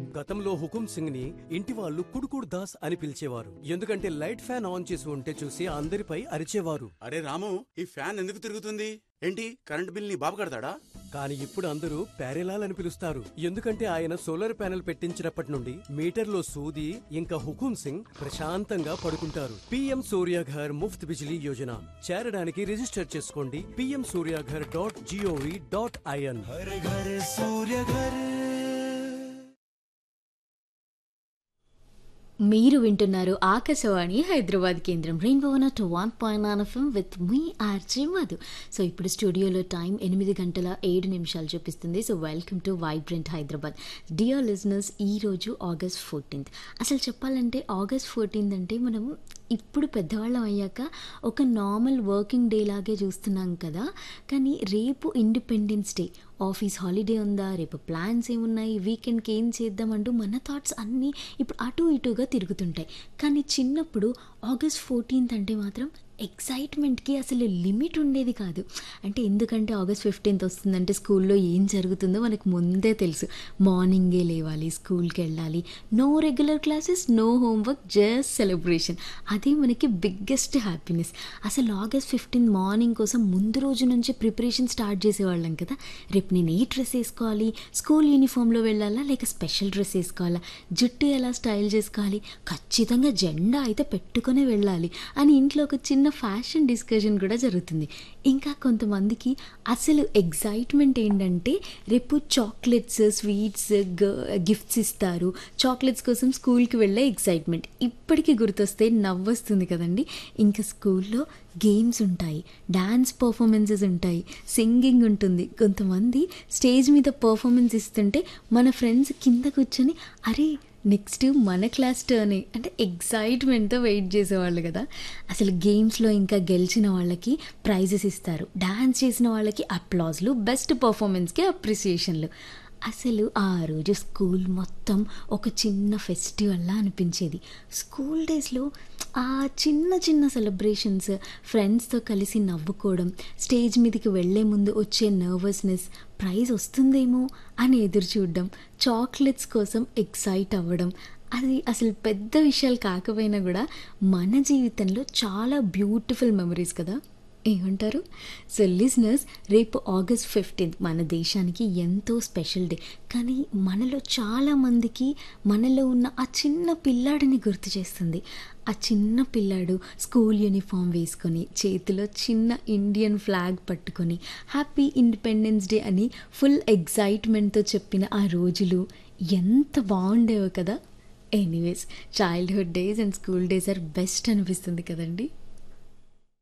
గతంలో హుకుం సింగ్ ని ఇంటి వాళ్ళు కుడుకుడు దాస్ అని పిలిచేవారు ఎందుకంటే లైట్ ఫ్యాన్ ఆన్ చేసి ఉంటే చూసి అందరిపై అరిచేవారు అరే రాము ఈ ఫ్యాన్ ఎందుకు తిరుగుతుంది ఏంటి కరెంట్ బిల్ నీ బాబు కడతాడా కానీ ఇప్పుడు అందరూ ప్యారెలాల్ అని పిలుస్తారు ఎందుకంటే ఆయన సోలార్ ప్యానెల్ పెట్టించినప్పటి నుండి మీటర్లో సూది ఇంకా హుకుం సింగ్ ప్రశాంతంగా పడుకుంటారు పిఎం సూర్యాఘర్ ముఫ్త్ బిజిలీ యోజన చేరడానికి రిజిస్టర్ చేసుకోండి PM Suryaghar dot GOV dot IN మీరు వింటున్నారు ఆకాశవాణి హైదరాబాద్ కేంద్రం rainbow two one point nine FM with మీ ఆర్జే మధు సో ఇప్పుడు స్టూడియోలో టైం ఎనిమిది గంటల ఏడు నిమిషాలు చూపిస్తుంది so welcome to vibrant Hyderabad dear listeners ఈరోజు ఆగస్ట్ ఫోర్టీన్త్ అసలు చెప్పాలంటే ఆగస్ట్ ఫోర్టీన్త్ అంటే మనం ఇప్పుడు పెద్దవాళ్ళం అయ్యాక ఒక నార్మల్ వర్కింగ్ డే లాగే చూస్తున్నాం కదా కానీ రేపు ఇండిపెండెన్స్ డే ఆఫీస్ హాలిడే ఉందా రేపు ప్లాన్స్ ఏమున్నాయి వీకెండ్కి ఏం చేద్దాం అంటూ మన థాట్స్ అన్నీ ఇప్పుడు అటు ఇటుగా తిరుగుతుంటాయి కానీ చిన్నప్పుడు ఆగస్ట్ ఫోర్టీన్త్ అంటే మాత్రం ఎక్సైట్మెంట్కి అసలు లిమిట్ ఉండేది కాదు అంటే ఎందుకంటే ఆగస్ట్ ఫిఫ్టీన్త్ వస్తుందంటే స్కూల్లో ఏం జరుగుతుందో మనకు ముందే తెలుసు మార్నింగే లేవాలి స్కూల్కి వెళ్ళాలి no regular classes no homework just celebration అదే మనకి బిగ్గెస్ట్ హ్యాపీనెస్ అసలు ఆగస్ట్ ఫిఫ్టీన్త్ మార్నింగ్ కోసం ముందు రోజు నుంచి ప్రిపరేషన్ స్టార్ట్ చేసేవాళ్ళం కదా రేపు నేను ఏ డ్రెస్ వేసుకోవాలి స్కూల్ యూనిఫామ్లో వెళ్ళాలా లేక స్పెషల్ డ్రెస్ వేసుకోవాలా జుట్టు ఎలా స్టైల్ చేసుకోవాలి ఖచ్చితంగా జెండా అయితే పెట్టుకునే వెళ్ళాలి అని ఇంట్లో ఒక చిన్న ఫ్యాషన్ డిస్కషన్ కూడా జరుగుతుంది ఇంకా కొంతమందికి అసలు ఎగ్జైట్మెంట్ ఏంటంటే రేపు చాక్లెట్స్ స్వీట్స్ గిఫ్ట్స్ ఇస్తారు చాక్లెట్స్ కోసం స్కూల్కి వెళ్ళే ఎగ్జైట్మెంట్ ఇప్పటికీ గుర్తొస్తే నవ్వొస్తుంది కదండి ఇంకా స్కూల్లో గేమ్స్ ఉంటాయి డ్యాన్స్ పర్ఫార్మెన్సెస్ ఉంటాయి సింగింగ్ ఉంటుంది కొంతమంది స్టేజ్ మీద పర్ఫార్మెన్స్ ఇస్తుంటే మన ఫ్రెండ్స్ కింద కూర్చొని అరే నెక్స్ట్ మన క్లాస్ టర్నే అంటే ఎగ్జైట్మెంట్తో వెయిట్ చేసేవాళ్ళు కదా అసలు గేమ్స్లో ఇంకా గెలిచిన వాళ్ళకి ప్రైజెస్ ఇస్తారు డ్యాన్స్ చేసిన వాళ్ళకి అప్లాజ్లు బెస్ట్ పర్ఫార్మెన్స్కి అప్రిసియేషన్లు అసలు ఆ రోజు స్కూల్ మొత్తం ఒక చిన్న ఫెస్టివల్లా అనిపించేది స్కూల్ డేస్లో ఆ చిన్న చిన్న సెలబ్రేషన్స్ ఫ్రెండ్స్తో కలిసి నవ్వుకోవడం స్టేజ్ మీదకి వెళ్ళే ముందు వచ్చే నర్వస్నెస్ ప్రైజ్ వస్తుందేమో అని ఎదురు చూడడం చాక్లెట్స్ కోసం ఎక్సైట్ అవ్వడం అది అసలు పెద్ద విషయాలు కాకపోయినా కూడా మన జీవితంలో చాలా బ్యూటిఫుల్ మెమరీస్ కదా ఏమంటారు సో లిజనర్స్ రేపు ఆగస్ట్ ఫిఫ్టీన్త్ మన దేశానికి ఎంతో స్పెషల్ డే కానీ మనలో చాలామందికి మనలో ఉన్న ఆ చిన్న పిల్లాడిని గుర్తు చేస్తుంది ఆ చిన్న పిల్లాడు స్కూల్ యూనిఫామ్ వేసుకొని చేతిలో చిన్న ఇండియన్ ఫ్లాగ్ పట్టుకొని హ్యాపీ ఇండిపెండెన్స్ డే అని ఫుల్ ఎగ్జైట్మెంట్తో చెప్పిన ఆ రోజులు ఎంత బాగుండేవో కదా anyways childhood days and school days are best అనిపిస్తుంది కదండి